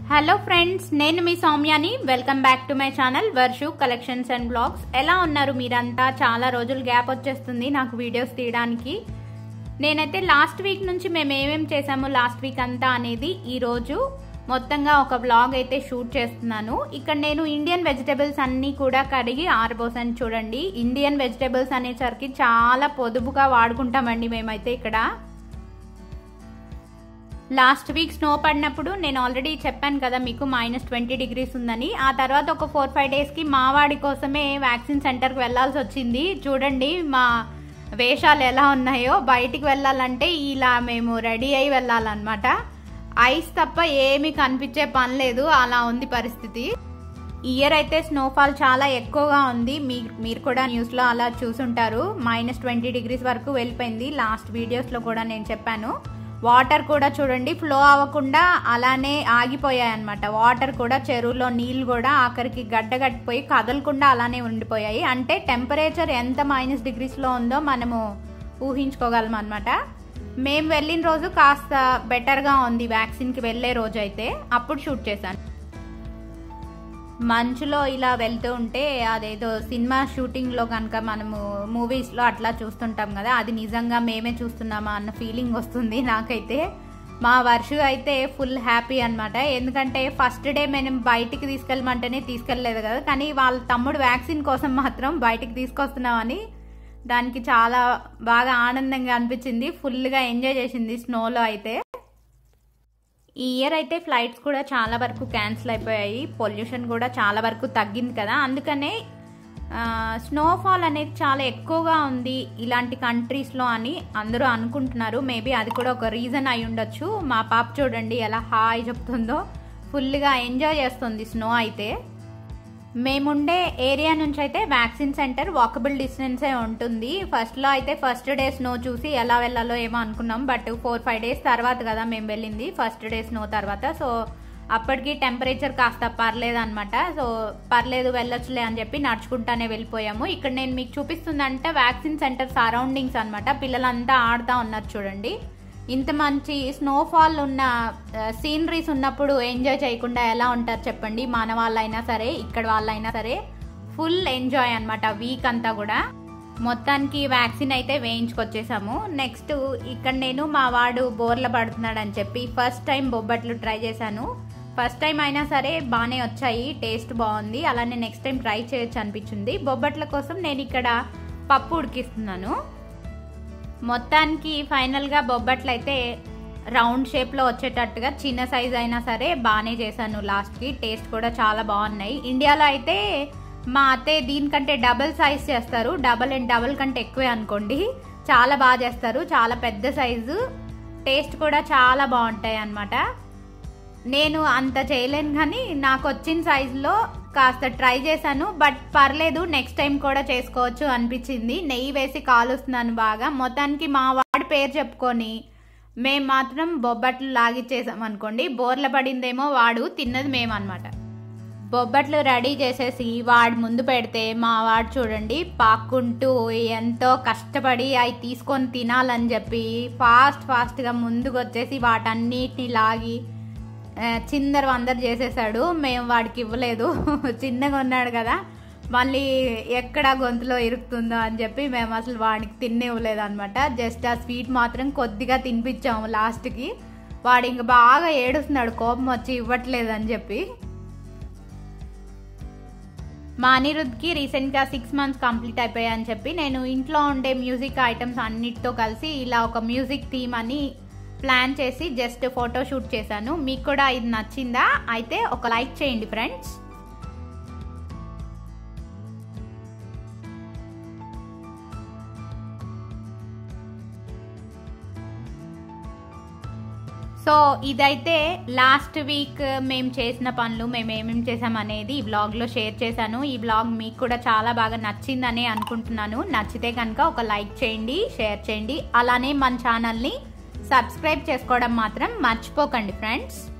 hello friends నేను మీ సౌమ్యాని welcome back to my channel Varshu collections and blogs ఎలా ఉన్నారు మీరంతా చాలా రోజులు గ్యాప్ వచ్చేస్తుంది నాకు వీడియోస్ తీయడానికి నేనైతే లాస్ట్ వీక్ నుంచి మేము ఏమేమి చేసాము లాస్ట్ వీక్ అంతా అనేది ఈరోజు మొత్తంగా ఒక బ్లాగ్ అయితే షూట్ చేస్తున్నాను ఇక్కడ నేను ఇండియన్ వెజిటేబుల్స్ అన్నీ కూడా కడిగి ఆరబోసాను చూడండి ఇండియన్ వెజిటేబుల్స్ అనేసరికి చాలా పొదుపుగా వాడుకుంటామండి మేమైతే ఇక్కడ లాస్ట్ వీక్ స్నో పడినప్పుడు నేను ఆల్రెడీ చెప్పాను కదా మీకు మైనస్ ట్వంటీ డిగ్రీస్ ఉందని ఆ తర్వాత ఒక ఫోర్ ఫైవ్ డేస్కి మా వాడి కోసమే వ్యాక్సిన్ సెంటర్కి వెళ్ళాల్సి వచ్చింది చూడండి మా వేషాలు ఎలా ఉన్నాయో బయటికి వెళ్ళాలంటే ఇలా మేము రెడీ అయి వెళ్ళాలన్నమాట ఐస్ తప్ప ఏమీ కనిపించే పని లేదు అలా ఉంది పరిస్థితి ఇయర్ అయితే స్నోఫాల్ చాలా ఎక్కువగా ఉంది మీ మీరు కూడా న్యూస్లో అలా చూసుంటారు మైనస్ ట్వంటీ డిగ్రీస్ వరకు వెళ్ళిపోయింది లాస్ట్ వీడియోస్లో కూడా నేను చెప్పాను వాటర్ కూడా చూడండి ఫ్లో అవ్వకుండా అలానే ఆగిపోయాయి అనమాట వాటర్ కూడా చెరువులో నీళ్ళు కూడా ఆఖరికి గడ్డ కట్టిపోయి కదలకుండా అలానే ఉండిపోయాయి అంటే టెంపరేచర్ ఎంత మైనస్ డిగ్రీస్లో ఉందో మనము ఊహించుకోగలం అనమాట మేము వెళ్ళిన రోజు కాస్త బెటర్గా ఉంది వ్యాక్సిన్కి వెళ్ళే రోజు అయితే అప్పుడు షూట్ చేశాను మంచులో ఇలా వెళ్తూ ఉంటే అదేదో సినిమా షూటింగ్లో కనుక మనము మూవీస్లో అట్లా చూస్తుంటాం కదా అది నిజంగా మేమే చూస్తున్నామా అన్న ఫీలింగ్ వస్తుంది నాకైతే మా వర్షు అయితే ఫుల్ హ్యాపీ అనమాట ఎందుకంటే ఫస్ట్ డే మేము బయటికి తీసుకెళ్ళమంటేనే తీసుకెళ్ళలేదు కదా కానీ వాళ్ళ తమ్ముడు వ్యాక్సిన్ కోసం మాత్రం బయటికి తీసుకొస్తున్నామని దానికి చాలా బాగా ఆనందంగా అనిపించింది ఫుల్గా ఎంజాయ్ చేసింది స్నోలో అయితే ఈ ఇయర్ అయితే ఫ్లైట్స్ కూడా చాలా వరకు క్యాన్సిల్ అయిపోయాయి పొల్యూషన్ కూడా చాలా వరకు తగ్గింది కదా అందుకనే స్నోఫాల్ అనేది చాలా ఎక్కువగా ఉంది ఇలాంటి కంట్రీస్లో అని అందరూ అనుకుంటున్నారు మేబీ అది కూడా ఒక రీజన్ అయి ఉండొచ్చు మా పాప చూడండి ఎలా హాయ్ చెప్తుందో ఫుల్గా ఎంజాయ్ చేస్తుంది స్నో అయితే మేముండే ఏరియా నుంచి అయితే వ్యాక్సిన్ సెంటర్ వాకబుల్ డిస్టెన్సే ఉంటుంది ఫస్ట్లో అయితే ఫస్ట్ డే స్నో చూసి ఎలా వెళ్ళాలో ఏమో అనుకున్నాం బట్ ఫోర్ ఫైవ్ డేస్ తర్వాత కదా మేము వెళ్ళింది ఫస్ట్ డే స్నో తర్వాత సో అప్పటికి టెంపరేచర్ కాస్త పర్లేదు అనమాట సో పర్లేదు వెళ్ళొచ్చులే అని చెప్పి నడుచుకుంటానే వెళ్ళిపోయాము ఇక్కడ నేను మీకు చూపిస్తుందంటే వ్యాక్సిన్ సెంటర్ సరౌండింగ్స్ అనమాట పిల్లలంతా ఆడుతూ ఉన్నారు చూడండి ఇంత మంచి స్నోఫాల్ ఉన్న సీనరీస్ ఉన్నప్పుడు ఎంజాయ్ చేయకుండా ఎలా ఉంటారు చెప్పండి మన వాళ్ళైనా సరే ఇక్కడ వాళ్ళైనా సరే ఫుల్ ఎంజాయ్ అనమాట వీక్ అంతా కూడా మొత్తానికి వ్యాక్సిన్ అయితే వేయించుకొచ్చేసాము నెక్స్ట్ ఇక్కడ నేను మా వాడు బోర్ల పడుతున్నాడు అని చెప్పి ఫస్ట్ టైం బొబ్బట్లు ట్రై చేశాను ఫస్ట్ టైం అయినా సరే బాగానే వచ్చాయి టేస్ట్ బాగుంది అలానే నెక్స్ట్ టైం ట్రై చేయొచ్చు అనిపించింది బొబ్బట్ల కోసం నేను ఇక్కడ పప్పు ఉడికిస్తున్నాను మొత్తానికి ఫైనల్గా బొబ్బట్లు అయితే రౌండ్ షేప్లో వచ్చేటట్టుగా చిన్న సైజ్ అయినా సరే బాగానే చేశాను లాస్ట్కి టేస్ట్ కూడా చాలా బాగున్నాయి ఇండియాలో అయితే మా అత్తయ్య దీనికంటే డబల్ సైజ్ చేస్తారు డబల్ అండ్ డబల్ కంటే ఎక్కువే అనుకోండి చాలా బాగా చేస్తారు చాలా పెద్ద సైజు టేస్ట్ కూడా చాలా బాగుంటాయి అన్నమాట నేను అంత చేయలేను కానీ నాకు వచ్చిన సైజులో కాస్త ట్రై చేశాను బట్ పర్లేదు నెక్స్ట్ టైం కూడా చేసుకోవచ్చు అనిపించింది నెయ్యి వేసి కాలుస్తున్నాను బాగా మొత్తానికి మా వాడి పేరు చెప్పుకొని మేము మాత్రం బొబ్బట్లు లాగిచ్చేసాం అనుకోండి బోర్ల పడిందేమో వాడు తిన్నది మేమన్నమాట బొబ్బట్లు రెడీ చేసేసి వాడు ముందు పెడితే మా వాడు చూడండి పాక్కుంటూ ఎంతో కష్టపడి అవి తీసుకొని తినాలని చెప్పి ఫాస్ట్ ఫాస్ట్గా ముందుకు వచ్చేసి వాటన్నిటిని లాగి చిందర వందరు చేసేసాడు మేము వాడికి ఇవ్వలేదు చిన్నగా ఉన్నాడు కదా మళ్ళీ ఎక్కడ గొంతులో ఇరుకుతుందో అని చెప్పి మేము అసలు వాడికి తిన్నివ్వలేదు అనమాట జస్ట్ ఆ స్వీట్ మాత్రం కొద్దిగా తినిపించాము లాస్ట్కి వాడు ఇంక బాగా ఏడుస్తున్నాడు కోపం వచ్చి ఇవ్వట్లేదు అని చెప్పి మా అనిరుద్ధ్కి రీసెంట్గా సిక్స్ మంత్స్ కంప్లీట్ అయిపోయాయని చెప్పి నేను ఇంట్లో ఉండే మ్యూజిక్ ఐటమ్స్ అన్నిటితో కలిసి ఇలా ఒక మ్యూజిక్ థీమ్ అని ప్లాన్ చేసి జస్ట్ ఫోటో షూట్ చేశాను మీకు కూడా ఇది నచ్చిందా అయితే ఒక లైక్ చేయండి ఫ్రెండ్స్ సో ఇదైతే లాస్ట్ వీక్ మేము చేసిన పనులు మేము ఏమేమి చేసాం అనేది ఈ బ్లాగ్లో షేర్ చేశాను ఈ బ్లాగ్ మీకు కూడా చాలా బాగా నచ్చిందని అనుకుంటున్నాను నచ్చితే కనుక ఒక లైక్ చేయండి షేర్ చేయండి అలానే మన ఛానల్ని సబ్స్క్రైబ్ చేసుకోవడం మాత్రం మర్చిపోకండి ఫ్రెండ్స్